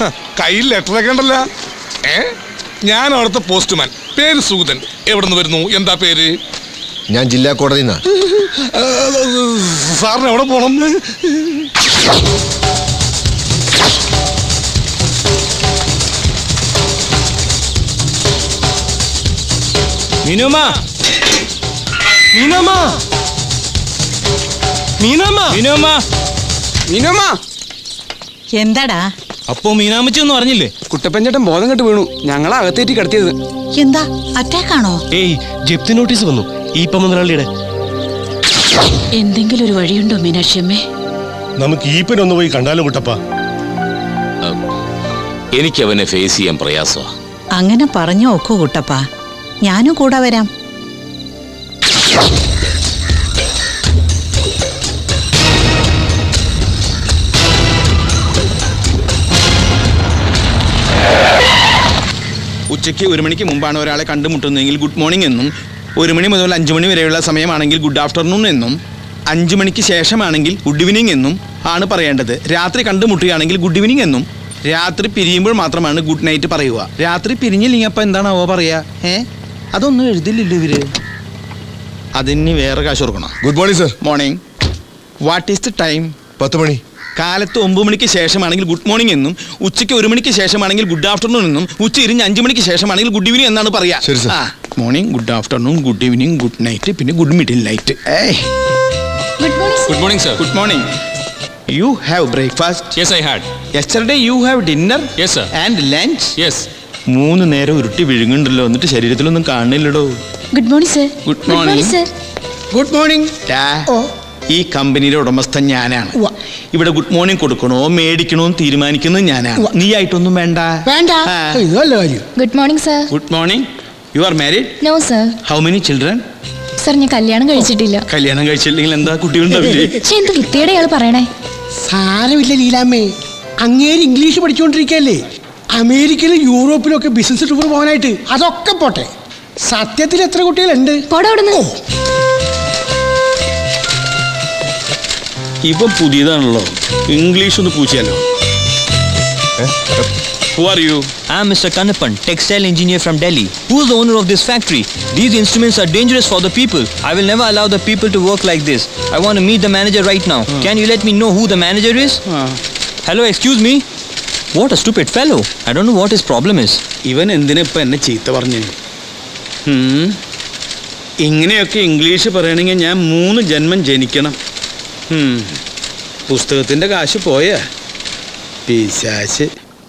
കയ്യിൽ ലെറ്ററൊക്കെ ഉണ്ടല്ല ഏ ഞാൻ അവിടുത്തെ പോസ്റ്റ്മാൻ പേര് സൂതൻ എവിടെ നിന്ന് വരുന്നു എന്താ പേര് ഞാൻ ജില്ലാ കോടതി സാറിന് എവിടെ പോണം മീനമ്മ മീനമ്മ മീനമ്മ മീനമ്മ മീനമ്മ എന്താടാ അപ്പോ മീനാമ്മച്ചി ഒന്നും അറിഞ്ഞില്ലേ കുട്ടപ്പൻചേട്ടൻ ബോധം കെട്ട് വീണു ഞങ്ങളെ അകത്തേറ്റി കിടത്തിയത് എന്താ അറ്റാക്കാണോ ഏയ് ജപ്തി നോട്ടീസ് വന്നു ഈ ഇപ്പൊ മുതലാളിയുടെ എന്തെങ്കിലും ഒരു വഴിയുണ്ടോ മീനാക്ഷിയമ്മേ നമുക്ക് ഈപ്പനൊന്ന് പോയി കണ്ടാലും കുട്ടപ്പ എനിക്ക് അവനെ ഫേസ് ചെയ്യാൻ പ്രയാസമാണ് അങ്ങനെ പറഞ്ഞു നോക്കൂ കുട്ടപ്പ ഞാനും കൂടെ വരാം ഉച്ചയ്ക്ക് ഒരു മണിക്ക് മുമ്പാണ് ഒരാളെ കണ്ടുമുട്ടുന്നതെങ്കിൽ ഗുഡ് മോർണിംഗ് എന്നും ഒരു മണി മുതൽ അഞ്ച് മണി വരെയുള്ള സമയമാണെങ്കിൽ ഗുഡ് ആഫ്റ്റർനൂൺ എന്നും അഞ്ച് മണിക്ക് ശേഷമാണെങ്കിൽ ഗുഡ് ഈവനിങ് എന്നും ആണ് പറയേണ്ടത് രാത്രി കണ്ടുമുട്ടുകയാണെങ്കിൽ ഗുഡ് ഈവനിങ് എന്നും രാത്രി പിരിയുമ്പോൾ മാത്രമാണ് ഗുഡ് നൈറ്റ് പറയുക രാത്രി പിരിഞ്ഞില്ലെങ്കിൽ അപ്പം എന്താണാവോ പറയാ ഏ അതൊന്നും എഴുതില്ലല്ലോ ഇവര് അതിന് വേറെ കാശ് കൊടുക്കണം good morning sir morning what is the time പത്ത് മണി കാലത്ത് ഒമ്പത് മണിക്ക് ശേഷമാണെങ്കിൽ ഗുഡ് മോർണിംഗ് എന്നും ഉച്ചയ്ക്ക് ഒരു മണിക്ക് ശേഷമാണെങ്കിൽ ഗുഡ് ആഫ്റ്റർനൂൺ എന്നും ഉച്ച ഇരിഞ്ഞ് അഞ്ച് മണിക്ക് ശേഷമാണെങ്കിൽ ഗുഡ് ഈവനിങ് എന്നാണ് പറയാ ശരി, sir. Morning good afternoon good evening good night പിന്നെ good middle night good morning good morning sir good morning you have breakfast yes I had yesterday you have dinner Yes, sir. And lunch yes മൂന്ന് നേരം ഉരുട്ടി വിഴുങ്ങുണ്ടല്ലോ എന്നിട്ട് ശരീരത്തിലൊന്നും കാണില്ലടോ good morning sir Good morning. Sir good morning ഈ കമ്പനിയുടെ ഉടമസ്ഥൻ ഞാനാണ് ഇവിടെ ഗുഡ് മോർണിംഗ് കൊടുക്കണോ മേടിക്കണോ എന്ന് തീരുമാനിക്കുന്നത് ഞാനാണ് നീ ആയിട്ടൊന്നും വേണ്ട വേണ്ട ആ. ഇത് നല്ല കാര്യം good morning sir good morning you are married no sir how many children sir ഞാൻ കല്യാണം കഴിച്ചിട്ടില്ല കല്യാണം കഴിച്ചില്ലെങ്കിൽ എന്താ കുട്ടികളുണ്ടാവില്ലേ പക്ഷെ എന്ത് വൃത്തിയുടെ ഇയാൾ പറയണേ സാരമില്ല ലീലാമ്മേ അങ്ങേര് ഇംഗ്ലീഷ് പഠിച്ചുകൊണ്ടിരിക്കല്ലേ അമേരിക്കയിലും യൂറോപ്പിലും ഒക്കെ ബിസിനസ് ടൂർ പോകാനായിട്ട് അതൊക്കെ പോട്ടെ സത്യത്തിൽ എത്ര കുട്ടികളുണ്ട് പോടാ അവിടുന്ന് ഇവൻ പുതിയതാണല്ലോ ഇംഗ്ലീഷ് ഒന്ന് പൂച്ചിയാലോ who are you I'm Mr. Kanappan, textile engineer from Delhi. Who's the owner of this factory? These instruments are dangerous for the people. I will never allow the people to work like this. I want to meet the manager right now. Can you let me know who the manager is? Hello, excuse me? What a stupid fellow. I don't know what his problem is. ഇവൻ എന്തിനാ ഇപ്പം എന്നെ ചീത്ത പറഞ്ഞു ഇങ്ങനെയൊക്കെ English പറയണമെങ്കിൽ ഞാൻ മൂന്ന് ജന്മം ജനിക്കണം ഉം. പുസ്തകത്തിൻ്റെ കാശ് പോയ പിശാശ്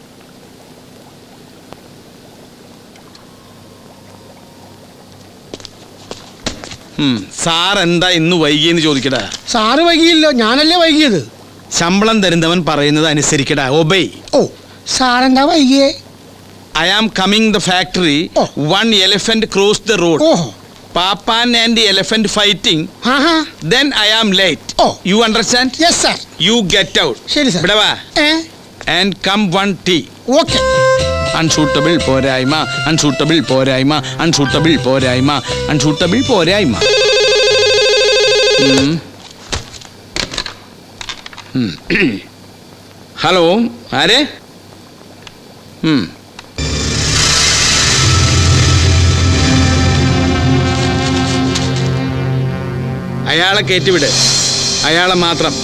ഉം. സാർ എന്താ ഇന്ന് വൈകിയെന്ന് ചോദിക്കടാ സാറ് വൈകിയില്ലോ ഞാനല്ലേ വൈകിയത് ശമ്പളം തരുന്നവൻ പറയുന്നത് അനുസരിക്കടാ ഒബൈ ഓ സാറെന്താ വൈകിയേ I am coming the factory. Oh. One elephant crossed the road. ഓഹോ Papan and the elephant fighting. ആഹാ Then I am late. Oh. You understand? Yes sir You get out. ശരി സാർ ഇവിടെ വാ. ഏ And come one tea. Okay unshootable പോരായ്മ unshootable പോരായ്മ unshootable പോരായ്മ unshootable പോരായ്മ ഉം. ഉം. ഹലോ ആരെ ഉം. അയാളെ കയറ്റിവിട് അയാളെ മാത്രം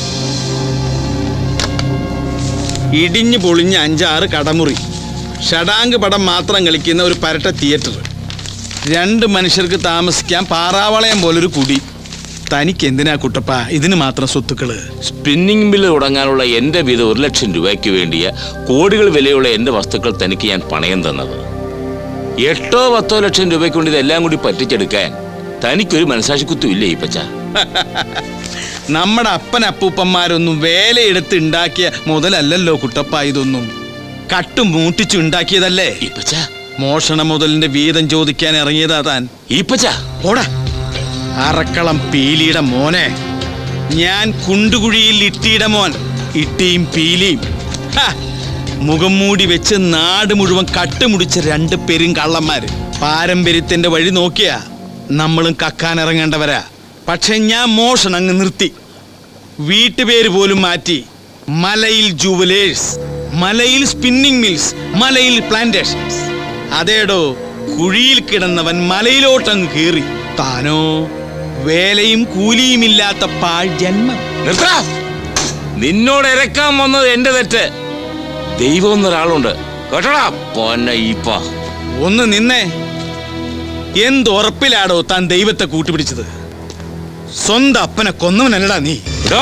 ഇടിഞ്ഞു പൊളിഞ്ഞ അഞ്ചാറ് കടമുറി ഷടാങ്ക് പടം മാത്രം കളിക്കുന്ന ഒരു പരട്ട തിയേറ്റർ രണ്ട് മനുഷ്യർക്ക് താമസിക്കാൻ പാറാവളയം പോലൊരു കുടി തനിക്ക് എന്തിനാ കുട്ടപ്പ ഇതിന് മാത്രം സ്വത്തുക്കള് സ്പിന്നിംഗ് മില്ല് തുടങ്ങാനുള്ള എന്റെ വീതം ഒരു ലക്ഷം രൂപയ്ക്ക് വേണ്ടിയ കോടികൾ വിലയുള്ള എന്റെ വസ്തുക്കൾ തനിക്ക് ഞാൻ പണയം തന്നത് എട്ടോ പത്തോ ലക്ഷം രൂപയ്ക്ക് കൊണ്ട് ഇതെല്ലാം കൂടി പറ്റിച്ചെടുക്കാൻ തനിക്കൊരു മനസാക്ഷിക്കുത്തും ഇല്ലേ ഈ പച്ച നമ്മുടെ അപ്പൻ അപ്പൂപ്പന്മാരൊന്നും വേലയെടുത്ത് ഉണ്ടാക്കിയ മുതലല്ലല്ലോ കുട്ടപ്പ ഇതൊന്നും കട്ടും മൂട്ടിച്ചു ഉണ്ടാക്കിയതല്ലേ ഈ പച്ച മോഷണ മുതലിന്റെ വീതം ചോദിക്കാൻ ഇറങ്ങിയതാ താൻ ഈ പച്ച ഓടാ അറക്കളം പീലിയുടെ മോനെ ഞാൻ കുണ്ടുകുഴിയിൽ ഇട്ടിയുടെ മോൻ ഇട്ടിയും പീലിയും ഹ, മുഖം മൂടി വെച്ച് നാട് മുഴുവൻ കട്ടുമുടിച്ച രണ്ട് പെരും കള്ളന്മാര് പാരമ്പര്യത്തിന്റെ വഴി നോക്കിയാ നമ്മളും കക്കാനിറങ്ങേണ്ടവരാ പക്ഷെ ഞാൻ മോഷണം അങ്ങ് നിർത്തി വീട്ടുപേര് പോലും മാറ്റി Malayil jewellers Malayil spinning mills Malayil plantations അതേടോ കുഴിയിൽ കിടന്നവൻ മലയിലോട്ടങ്ങ് കയറി താനോ വേലയും കൂലിയുമില്ലാത്ത പാഴ് ജന്മം നിർത്താ നിന്നോട് ഇരക്കാൻ വന്നത് എന്റെ തെറ്റ് ദൈവം എന്നൊരാളുണ്ട് കേട്ടോടാ പൊന്ന ഈപ്പ ഒന്ന് നിന്നേ എന്തുറപ്പിലാടോ താൻ ദൈവത്തെ കൂട്ടുപിടിച്ചത് സ്വന്തം അപ്പനെ കൊന്നവനല്ലടാ നീ എടോ,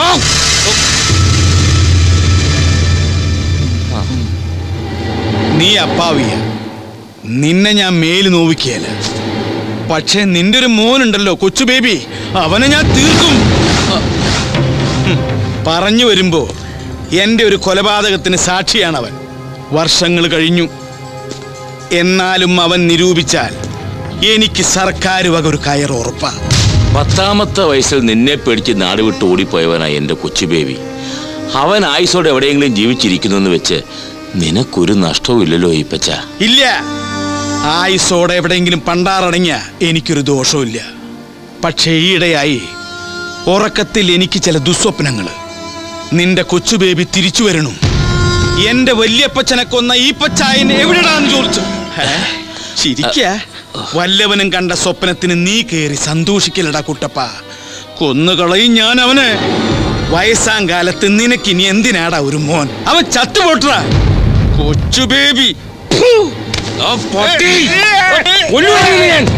നീ അപ്പാവിയ നിന്നെ ഞാൻ മേല് നോവിക്കുകയല്ല പക്ഷേ നിന്റെ ഒരു മോനുണ്ടല്ലോ കൊച്ചു ബേബി അവനെ ഞാൻ തീർക്കും ഹും, പറഞ്ഞു വരുമ്പോ എന്റെ ഒരു കൊലപാതകത്തിന് സാക്ഷിയാണ് അവൻ വർഷങ്ങൾ കഴിഞ്ഞു എന്നാലും അവൻ നിരൂപിച്ചാൽ എനിക്ക് സർക്കാർ വക ഒരു കയർ ഉറപ്പാ പത്താമത്തെ വയസ്സിൽ നിന്നെ പേടിച്ച് നാട് വിട്ട് ഓടിപ്പോയവനാ എന്റെ കൊച്ചു ബേബി അവൻ ആയുസോടെ എവിടെയെങ്കിലും ജീവിച്ചിരിക്കുന്നു എന്ന് വെച്ച് നിനക്കൊരു നഷ്ടവും ഇല്ലല്ലോ ഈപ്പച്ച ഇല്ല ആയുസോടെ എവിടെയെങ്കിലും പണ്ടാറടങ്ങിയ എനിക്കൊരു ദോഷവുമില്ല പക്ഷേ ഈയിടെയായി ഉറക്കത്തിൽ എനിക്ക് ചില ദുസ്വപ്നങ്ങൾ നിന്റെ കൊച്ചു ബേബി തിരിച്ചു വരണു എന്റെ വല്യപ്പച്ചനെ കൊന്ന ഈ പച്ചായൻ എവിടെടാന്ന് ചോദിച്ചു ഹേ? ചിരിക്ക വല്ലവനും കണ്ട സ്വപ്നത്തിന് നീ കേറി സന്തോഷിക്കലടാ കുട്ടപ്പ കൊന്നുകളയും ഞാൻ അവന് വയസ്സാം കാലത്ത് നിനക്കിനി എന്തിനാടാ ഒരു മോൻ അവൻ ചത്തുപോട്ടറാ കൊച്ചു ബേബി ഫു! ആ പട്ടി! കൊല്ലുവാ നിന്നെ ഞാൻ.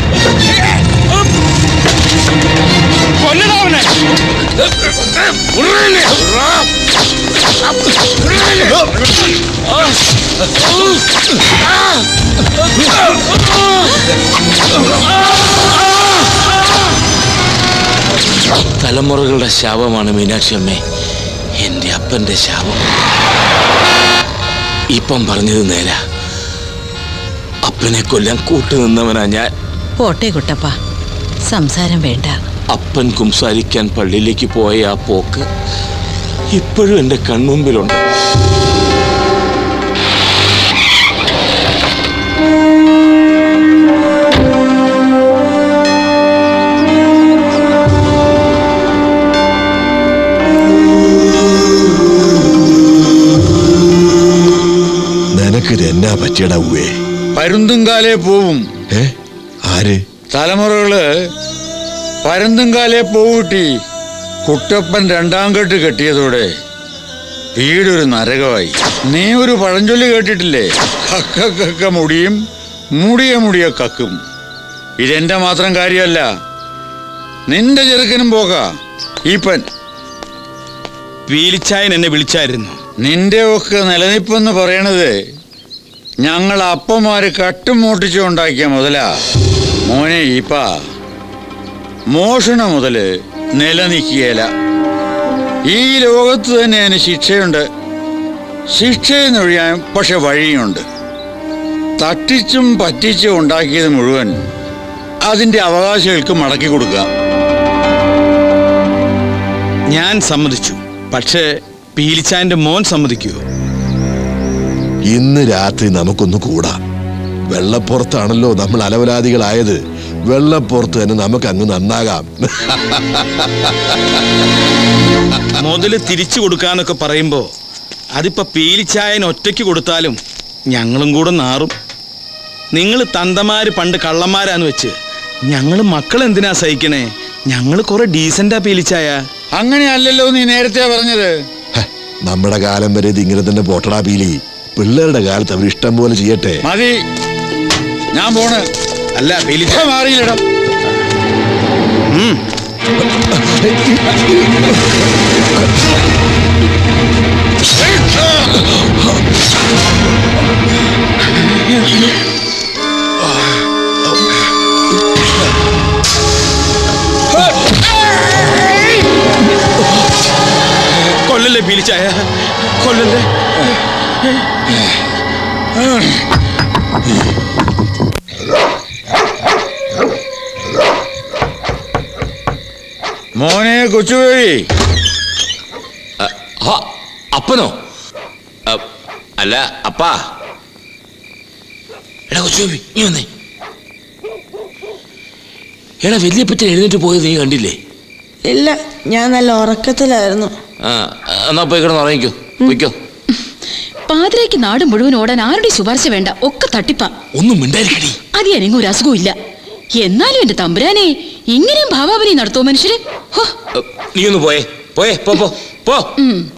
കൊല്ലടാ അവനെ. തലമുറകളുടെ ശാപമാണ് മീനാക്ഷി അമ്മേ എൻ്റെ അപ്പൻ്റെ ശാപം ഇപ്പം പറഞ്ഞത് നേര അപ്പനെ കൊല്ലാൻ കൂട്ടുനിന്നവനാ ഞാൻ പോട്ടെ കുട്ടപ്പ സംസാരം വേണ്ട അപ്പൻ കുംസാരിക്കാൻ പള്ളിയിലേക്ക് പോയ ആ പോക്ക് ഇപ്പോഴും എൻ്റെ കൺമുമ്പിലുണ്ട് നിനക്കിത് എന്നാ പറ്റിയടാ ഉവേ പരുന്തുംകാലേ പോവും ഏ ആര് തലമുറകള് പരുന്തുംകാലേ പോവൂട്ടി കുട്ടപ്പൻ രണ്ടാം കെട്ട് കെട്ടിയതോടെ വീടൊരു നരകമായി നീ ഒരു പഴഞ്ചൊല്ലി കേട്ടിട്ടില്ലേ കക്ക കക്ക മുടിയും മുടിയ മുടിയ കക്കും ഇതെന്റെ മാത്രം കാര്യമല്ല നിന്റെ ചെറുക്കനും പോക ഈപ്പൻ വീലിച്ചായൻ എന്നെ വിളിച്ചായിരുന്നു നിന്റെ ഒക്കെ നിലനിപ്പെന്ന് പറയണത് ഞങ്ങൾ അപ്പന്മാര് കട്ടും മൂട്ടിച്ചു ഉണ്ടാക്കിയ മുതലാ മോനെ ഈപ്പ മോഷണ മുതല് നിലനിൽക്കുകയില്ല ഈ ലോകത്ത് തന്നെ അതിന് ശിക്ഷയുണ്ട് ശിക്ഷയെന്നൊഴിയാൻ പക്ഷെ വഴിയുണ്ട് തട്ടിച്ചും പറ്റിച്ചും ഉണ്ടാക്കിയത് മുഴുവൻ അതിന്റെ അവകാശികൾക്ക് മടക്കി കൊടുക്കുക ഞാൻ സമ്മതിച്ചു പക്ഷേ പീലിച്ചായന്റെ മോൻ സമ്മതിക്കുവോ ഇന്ന് രാത്രി നമുക്കൊന്ന് കൂടാം വെള്ളപ്പുറത്താണല്ലോ നമ്മൾ അലവലാദികളായത് വെള്ളപ്പുറത്ത് തന്നെ നമുക്ക് അങ്ങ് നന്നാകാം മുതല് തിരിച്ചു കൊടുക്കാന്നൊക്കെ പറയുമ്പോ അതിപ്പോ പീലിച്ചായൻ ഒറ്റയ്ക്ക് കൊടുത്താലും ഞങ്ങളും കൂടെ നാറും നിങ്ങൾ തന്തമാര് പണ്ട് കള്ളന്മാരാന്ന് വെച്ച് ഞങ്ങൾ മക്കൾ എന്തിനാ സഹിക്കണേ ഞങ്ങൾ കുറെ ഡീസന്റാ പീലിച്ചായ അങ്ങനെയല്ലല്ലോ നീ നേരത്തെ പറഞ്ഞത് ഹ, നമ്മുടെ കാലം വരെ ഇത് ഇങ്ങനെ തന്നെ പോട്ടടാ പീലി പിള്ളേരുടെ കാലത്ത് അവർ ഇഷ്ടം പോലെ ചെയ്യട്ടെ മതി ഞാൻ പോണ് അല്ല പീലിച്ച മാറിയില്ലടാ കൊല്ലല്ലേ പീലിച്ചായ കൊല്ലല്ലേ മോനെ കൊച്ചുപോയി ആ, അപ്പനോ ആ, അല്ല അപ്പാ എടാ കൊച്ചുബി നീ വന്നേ എടാ വലിയപ്പറ്റ എഴുന്നേറ്റ് പോയത് നീ കണ്ടില്ലേ ഇല്ല ഞാൻ നല്ല ഉറക്കത്തിലായിരുന്നു ആ എന്നാ പോയി കിടന്ന് ഉറങ്ങിക്കോ പോയിക്കോ പാതിരയ്ക്ക് നാട് മുഴുവൻ ഓടാൻ ആരുടെ ശുപാർശ വേണ്ട ഒക്കെ തട്ടിപ്പാ ഒന്നും മിണ്ടായിരിക്കടി അത് എനിക്ക് ഒരു അസുഖവും ഇല്ല എന്നാലും എന്റെ തമ്പുരാനെ ഇങ്ങനെയും ഭാവാപനി നടത്തുമോ മനുഷ്യര് ഹോ നീ ഒന്ന് പോയേ പോയേ പോ പോ പോ ഉം